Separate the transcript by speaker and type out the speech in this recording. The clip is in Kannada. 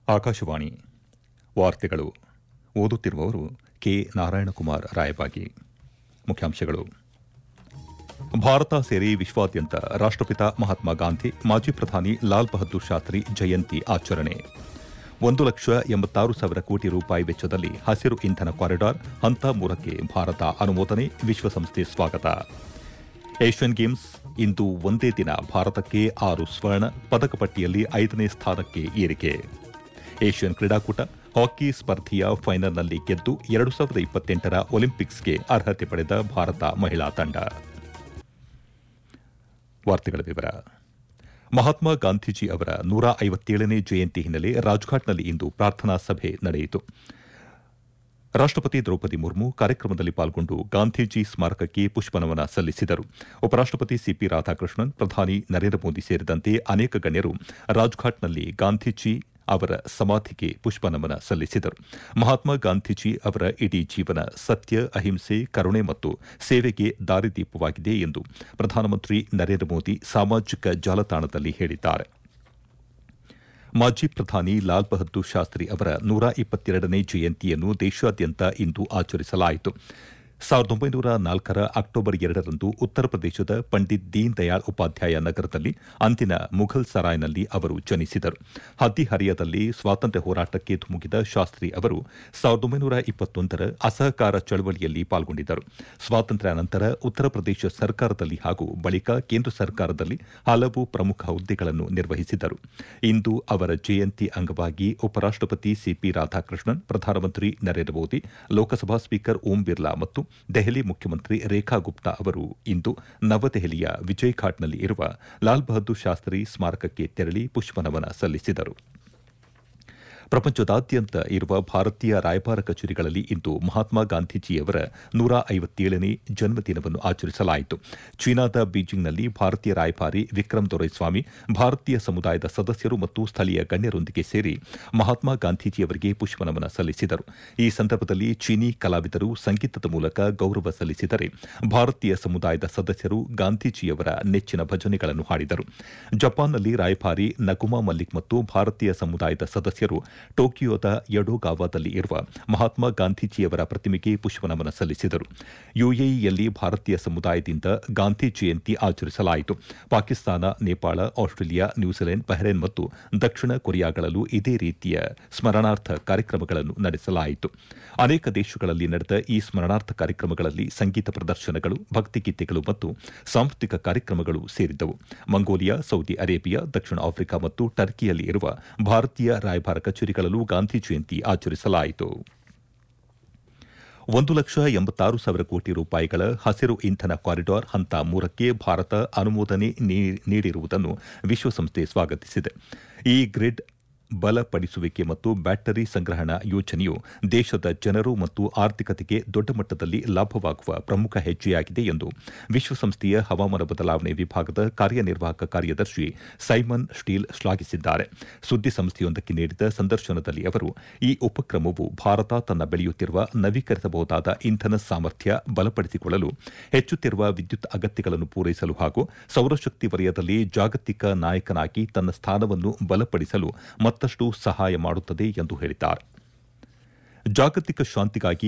Speaker 1: ಆಕಾಶವಾಣಿ ವಾರ್ತೆಗಳು ಓದುತ್ತಿರುವವರು ಕೆ ನಾರಾಯಣಕುಮಾರ್ ರಾಯಬಾಗಿ ಮುಖ್ಯಾಂಶಗಳು ಭಾರತ ಸೇರಿ ವಿಶ್ವಾದ್ಯಂತ ರಾಷ್ಟಪಿತ ಮಹಾತ್ಮ ಗಾಂಧಿ ಮಾಜಿ ಪ್ರಧಾನಿ ಲಾಲ್ ಬಹದ್ದೂರ್ ಶಾಸ್ತ್ರಿ ಜಯಂತಿ ಆಚರಣೆ ಒಂದು ಲಕ್ಷ ಎಂಬತ್ತಾರು ಸಾವಿರ ಕೋಟಿ ರೂಪಾಯಿ ವೆಚ್ಚದಲ್ಲಿ ಹಸಿರು ಇಂಧನ ಕಾರಿಡಾರ್ ಹಂತ ಮೂರಕ್ಕೆ ಭಾರತ ಅನುಮೋದನೆ ವಿಶ್ವಸಂಸ್ಥೆ ಸ್ವಾಗತ ಏಷ್ಯನ್ ಗೇಮ್ಸ್ ಇಂದು ಒಂದೇ ದಿನ ಭಾರತಕ್ಕೆ ಆರು ಸ್ವರ್ಣ ಪದಕ ಪಟ್ಟಿಯಲ್ಲಿ ಐದನೇ ಸ್ಥಾನಕ್ಕೆ ಏರಿಕೆ ಏಷ್ಯನ್ ಕ್ರೀಡಾಕೂಟ ಹಾಕಿ ಸ್ಪರ್ಧೆಯ ಫೈನಲ್ನಲ್ಲಿ ಗೆದ್ದು ಎರಡು ಸಾವಿರದ ಇಪ್ಪತ್ತೆಂಟರ ಒಲಿಂಪಿಕ್ಸ್ಗೆ ಅರ್ಹತೆ ಪಡೆದ ಭಾರತ ಮಹಿಳಾ ತಂಡ ವಾರ್ತೆಗಳ ವಿವರ ಮಹಾತ್ಮ ಗಾಂಧೀಜಿ ಅವರ ನೂರ ಐವತ್ತೇಳನೇ ಜಯಂತಿ ಹಿನ್ನೆಲೆ ರಾಜ್ಘಾಟ್ನಲ್ಲಿ ಇಂದು ಪ್ರಾರ್ಥನಾ ಸಭೆ ನಡೆಯಿತು ರಾಷ್ಟಪತಿ ದ್ರೌಪದಿ ಮುರ್ಮು ಕಾರ್ಯಕ್ರಮದಲ್ಲಿ ಪಾಲ್ಗೊಂಡು ಗಾಂಧೀಜಿ ಸ್ಮಾರಕಕ್ಕೆ ಪುಷ್ಪನಮನ ಸಲ್ಲಿಸಿದರು ಉಪರಾಷ್ಟಪತಿ ಸಿಪಿ ರಾಧಾಕೃಷ್ಣನ್ ಪ್ರಧಾನಿ ನರೇಂದ್ರ ಮೋದಿ ಸೇರಿದಂತೆ ಅನೇಕ ಗಣ್ಯರು ರಾಜ್ಘಾಟ್ನಲ್ಲಿ ಗಾಂಧೀಜಿ ಅವರ ಸಮಾಧಿಗೆ ಪುಷ್ಪನಮನ ಸಲ್ಲಿಸಿದರು ಮಹಾತ್ಮ ಗಾಂಧೀಜಿ ಅವರ ಇಡೀ ಜೀವನ ಸತ್ಯ ಅಹಿಂಸೆ ಕರುಣೆ ಮತ್ತು ಸೇವೆಗೆ ದಾರಿದೀಪವಾಗಿದೆ ಎಂದು ಪ್ರಧಾನಮಂತ್ರಿ ನರೇಂದ್ರ ಮೋದಿ ಸಾಮಾಜಿಕ ಜಾಲತಾಣದಲ್ಲಿ ಹೇಳಿದ್ದಾರೆ ಮಾಜಿ ಪ್ರಧಾನಿ ಲಾಲ್ ಬಹದ್ದೂರ್ ಶಾಸ್ತ್ರಿ ಅವರ ನೂರ ಇಪ್ಪತ್ತೆರಡನೇ ಜಯಂತಿಯನ್ನು ದೇಶಾದ್ಯಂತ ಇಂದು ಆಚರಿಸಲಾಯಿತು ಸಾವಿರದ ಒಂಬೈನೂರ ನಾಲ್ಕರ ಅಕ್ಟೋಬರ್ ಎರಡರಂದು ಉತ್ತರ ಪ್ರದೇಶದ ಪಂಡಿತ್ ದೀನ್ ದಯಾಳ್ ಉಪಾಧ್ಯಾಯ ನಗರದಲ್ಲಿ ಅಂದಿನ ಮುಘಲ್ ಸರಾಯ್ನಲ್ಲಿ ಅವರು ಜನಿಸಿದರು ಹದಿಹರಿಯದಲ್ಲಿ ಸ್ವಾತಂತ್ರ್ಯ ಹೋರಾಟಕ್ಕೆ ಧುಮುಕಿದ ಶಾಸ್ತ್ರಿ ಅವರು ಸಾವಿರದ ಒಂಬೈನೂರ ಇಪ್ಪತ್ತೊಂದರ ಅಸಹಕಾರ ಚಳವಳಿಯಲ್ಲಿ ಪಾಲ್ಗೊಂಡಿದ್ದರು ಸ್ವಾತಂತ್ರ್ಯ ನಂತರ ಉತ್ತರ ಪ್ರದೇಶ ಸರ್ಕಾರದಲ್ಲಿ ಹಾಗೂ ಬಳಿಕ ಕೇಂದ್ರ ಸರ್ಕಾರದಲ್ಲಿ ಹಲವು ಪ್ರಮುಖ ಹುದ್ದೆಗಳನ್ನು ನಿರ್ವಹಿಸಿದ್ದರು ಇಂದು ಅವರ ಜಯಂತಿ ಅಂಗವಾಗಿ ಉಪರಾಷ್ಟಪತಿ ಸಿಪಿ ರಾಧಾಕೃಷ್ಣನ್ ಪ್ರಧಾನಮಂತ್ರಿ ನರೇಂದ್ರ ಮೋದಿ ಲೋಕಸಭಾ ಸ್ಪೀಕರ್ ಓಂ ಬಿರ್ಲಾ ಮತ್ತು ದೆಹಲಿ ಮುಖ್ಯಮಂತ್ರಿ ರೇಖಾ ಗುಪ್ತಾ ಅವರು ಇಂದು ನವದೆಹಲಿಯ ವಿಜಯ್ ಘಾಟ್ನಲ್ಲಿ ಇರುವ ಲಾಲ್ ಬಹದ್ದೂರ್ ಶಾಸ್ತ್ರಿ ಸ್ಮಾರಕಕ್ಕೆ ತೆರಳಿ ಪುಷ್ಪನಮನ ಸಲ್ಲಿಸಿದರು ಪ್ರಪಂಚದಾದ್ಯಂತ ಇರುವ ಭಾರತೀಯ ರಾಯಭಾರ ಕಚೇರಿಗಳಲ್ಲಿ ಇಂದು ಮಹಾತ್ಮ ಗಾಂಧೀಜಿಯವರ ನೂರ ಐವತ್ತೇಳನೇ ಜನ್ಮದಿನವನ್ನು ಆಚರಿಸಲಾಯಿತು ಚೀನಾದ ಬೀಜಿಂಗ್ನಲ್ಲಿ ಭಾರತೀಯ ರಾಯಭಾರಿ ವಿಕ್ರಮ್ ದೊರೈಸ್ವಾಮಿ ಭಾರತೀಯ ಸಮುದಾಯದ ಸದಸ್ಯರು ಮತ್ತು ಸ್ಥಳೀಯ ಗಣ್ಯರೊಂದಿಗೆ ಸೇರಿ ಮಹಾತ್ಮ ಗಾಂಧೀಜಿಯವರಿಗೆ ಪುಷ್ಪನಮನ ಸಲ್ಲಿಸಿದರು ಈ ಸಂದರ್ಭದಲ್ಲಿ ಚೀನಿ ಕಲಾವಿದರು ಸಂಗೀತದ ಮೂಲಕ ಗೌರವ ಸಲ್ಲಿಸಿದರೆ ಭಾರತೀಯ ಸಮುದಾಯದ ಸದಸ್ಯರು ಗಾಂಧೀಜಿಯವರ ನೆಚ್ಚಿನ ಭಜನೆಗಳನ್ನು ಹಾಡಿದರು ಜಪಾನ್ನಲ್ಲಿ ರಾಯಭಾರಿ ನಗುಮಾ ಮಲ್ಲಿಕ್ ಮತ್ತು ಭಾರತೀಯ ಸಮುದಾಯದ ಸದಸ್ಯರು ಟೋಕಿಯೋದ ಯಡೋಗಾವಾದಲ್ಲಿ ಇರುವ ಮಹಾತ್ಮ ಗಾಂಧೀಜಿಯವರ ಪ್ರತಿಮೆಗೆ ಪುಷ್ಪನಮನ ಸಲ್ಲಿಸಿದರು ಯುಎಇಯಲ್ಲಿ ಭಾರತೀಯ ಸಮುದಾಯದಿಂದ ಗಾಂಧಿ ಜಯಂತಿ ಆಚರಿಸಲಾಯಿತು Pakistan Nepal Australia New Zealand Bahrain ಮತ್ತು ದಕ್ಷಿಣ ಕೊರಿಯಾಗಳಲ್ಲೂ ಇದೇ ರೀತಿಯ ಸ್ಮರಣಾರ್ಥ ಕಾರ್ಯಕ್ರಮಗಳನ್ನು ನಡೆಸಲಾಯಿತು ಅನೇಕ ದೇಶಗಳಲ್ಲಿ ನಡೆದ ಈ ಸ್ಮರಣಾರ್ಥ ಕಾರ್ಯಕ್ರಮಗಳಲ್ಲಿ ಸಂಗೀತ ಪ್ರದರ್ಶನಗಳು ಭಕ್ತಿಗೀತೆಗಳು ಮತ್ತು ಸಾಂಸ್ಕೃತಿಕ ಕಾರ್ಯಕ್ರಮಗಳು ಸೇರಿದ್ದವು ಮಂಗೋಲಿಯಾ ಸೌದಿ ಅರೇಬಿಯಾ ದಕ್ಷಿಣ ಆಫ್ರಿಕಾ ಮತ್ತು ಟರ್ಕಿಯಲ್ಲಿ ಇರುವ ಭಾರತೀಯ ರಾಯಭಾರ ಕಚೇರಿಗಳಲ್ಲೂ ಗಾಂಧಿ ಜಯಂತಿ ಆಚರಿಸಲಾಯಿತು ಒಂದು ಲಕ್ಷ ಎಂಬತ್ತಾರು ಸಾವಿರ ಕೋಟಿ ರೂಪಾಯಿಗಳ ಹಸಿರು ಇಂಧನ ಕಾರಿಡಾರ್ ಹಂತ ಮೂರಕ್ಕೆ ಭಾರತ ಅನುಮೋದನೆ ನೀಡಿರುವುದನ್ನು ವಿಶ್ವಸಂಸ್ಥೆ ಸ್ವಾಗತಿಸಿದೆ ಈ ಗ್ರಿಡ್ ಬಲಪಡಿಸುವಿಕೆ ಮತ್ತು ಬ್ಯಾಟರಿ ಸಂಗ್ರಹಣಾ ಯೋಜನೆಯು ದೇಶದ ಜನರು ಮತ್ತು ಆರ್ಥಿಕತೆಗೆ ದೊಡ್ಡ ಮಟ್ಟದಲ್ಲಿ ಲಾಭವಾಗುವ ಪ್ರಮುಖ ಹೆಜ್ಜೆಯಾಗಿದೆ ಎಂದು ವಿಶ್ವಸಂಸ್ಥೆಯ ಹವಾಮಾನ ಬದಲಾವಣೆ ವಿಭಾಗದ ಕಾರ್ಯನಿರ್ವಾಹಕ ಕಾರ್ಯದರ್ಶಿ ಸೈಮನ್ ಸ್ಟೀಲ್ ಶ್ಲಾಘಿಸಿದ್ದಾರೆ ಸುದ್ದಿ ಸಂಸ್ಥೆಯೊಂದಕ್ಕೆ ನೀಡಿದ ಸಂದರ್ಶನದಲ್ಲಿ ಅವರು ಈ ಉಪಕ್ರಮವು ಭಾರತ ತನ್ನ ಬೆಳೆಯುತ್ತಿರುವ ನವೀಕರಿಸಬಹುದಾದ ಇಂಧನ ಸಾಮರ್ಥ್ಯ ಬಲಪಡಿಸಿಕೊಳ್ಳಲು ಹೆಚ್ಚುತ್ತಿರುವ ವಿದ್ಯುತ್ ಅಗತ್ಯಗಳನ್ನು ಪೂರೈಸಲು ಹಾಗೂ ಸೌರಶಕ್ತಿ ವಲಯದಲ್ಲಿ ಜಾಗತಿಕ ನಾಯಕನಾಗಿ ತನ್ನ ಸ್ಥಾನವನ್ನು ಬಲಪಡಿಸಲು ಮತ್ತಷ್ಟು ಸಹಾಯ ಮಾಡುತ್ತದೆ ಎಂದು ಹೇಳಿದ್ದಾರೆ ಜಾಗತಿಕ ಶಾಂತಿಗಾಗಿ